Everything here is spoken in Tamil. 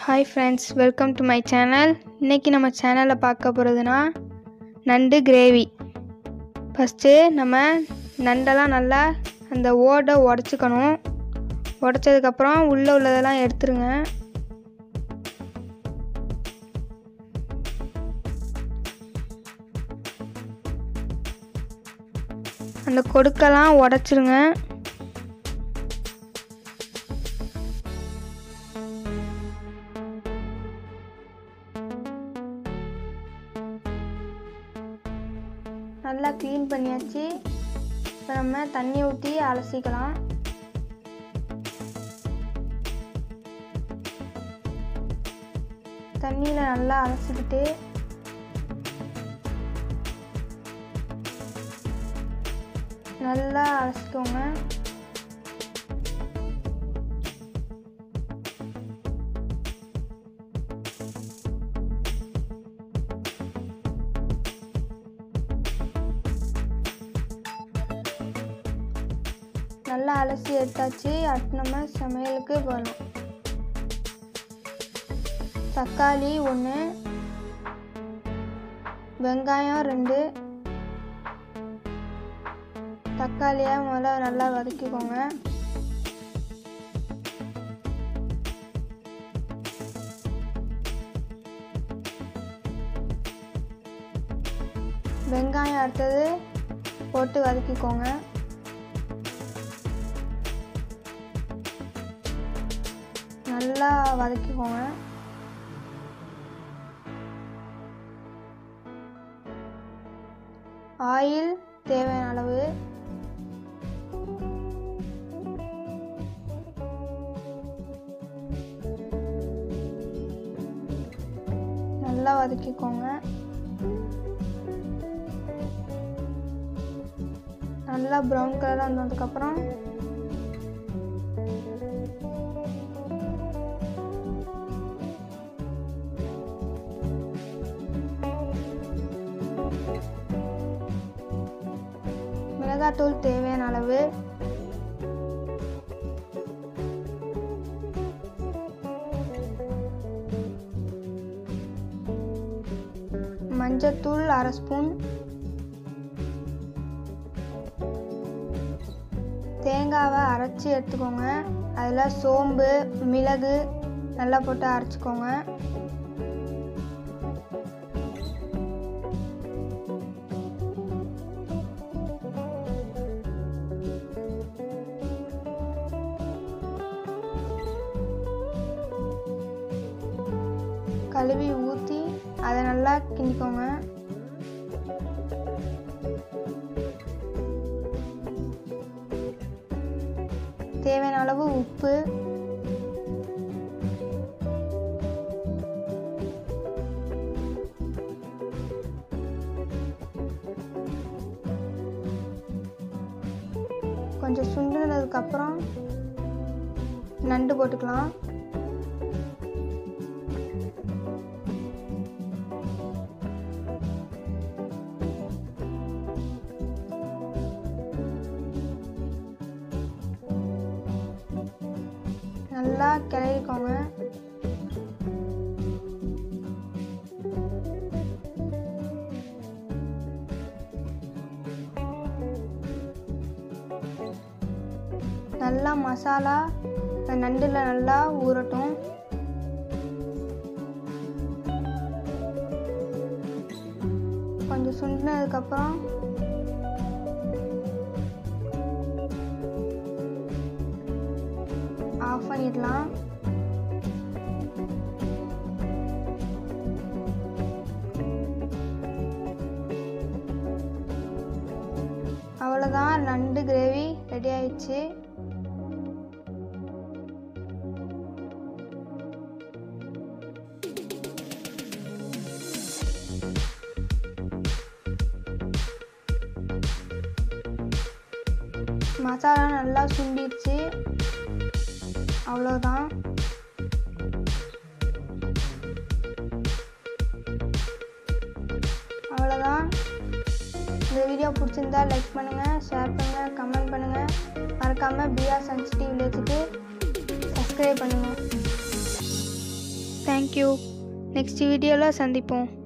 hi friends welcome to my channel இன்றைக்கி நம்ம சேனலில் பார்க்க போகிறதுனா நண்டு கிரேவி ஃபஸ்ட்டு நம்ம நண்டெல்லாம் நல்லா அந்த ஓடை உடச்சிக்கணும் உடச்சதுக்கப்புறம் உள்ளே உள்ளதெல்லாம் எடுத்துருங்க அந்த கொடுக்கெல்லாம் உடச்சிருங்க நல்லா க்ளீன் பண்ணியாச்சு இப்போ நம்ம தண்ணி ஊற்றி அலசிக்கலாம் தண்ணியில் நல்லா அலசிக்கிட்டு நல்லா அலசிக்கோங்க நல்லா அலசி எடுத்தாச்சு அடுத்து நம்ம சமையலுக்கு போகலாம் தக்காளி ஒன்று வெங்காயம் ரெண்டு தக்காளியை முதல்ல நல்லா வதக்கிக்கோங்க வெங்காயம் அடுத்தது போட்டு வதக்கிக்கோங்க நல்லா வதக்கிக்கோங்க ஆயில் தேவையான அளவு நல்லா வதக்கிக்கோங்க நல்லா ப்ரௌன் கலராக வந்ததுக்கப்புறம் மிளகாத்தூள் தேவையான அளவு மஞ்சத்தூள் அரை ஸ்பூன் தேங்காவை அரைச்சி எடுத்துக்கோங்க அதில் சோம்பு மிளகு நல்லா போட்டு அரைச்சிக்கோங்க கழுவி ஊற்றி அதை நல்லா கிண்டிக்கோங்க தேவையான அளவு உப்பு கொஞ்சம் சுண்டுனதுக்கப்புறம் நண்டு போட்டுக்கலாம் நல்லா கிளறிக்கோங்க நல்லா மசாலா நண்டில் நல்லா ஊறட்டும் கொஞ்சம் சுண்டினதுக்கப்புறம் ஆஃப் பண்ணிடலாம் அவ்வளோதான் நண்டு கிரேவி ரெடி ஆயிடுச்சு மசாலா நல்லா சுண்டிடுச்சு அவ்வளோதான் அவ்வளோதான் இந்த வீடியோ பிடிச்சிருந்தா லைக் பண்ணுங்கள் ஷேர் பண்ணுங்கள் கமெண்ட் பண்ணுங்கள் மறக்காமல் பிஆர் சன்சிட்டி வில்லேஜுக்கு சப்ஸ்கிரைப் பண்ணுங்கள் தேங்க்யூ நெக்ஸ்ட் வீடியோவில் சந்திப்போம்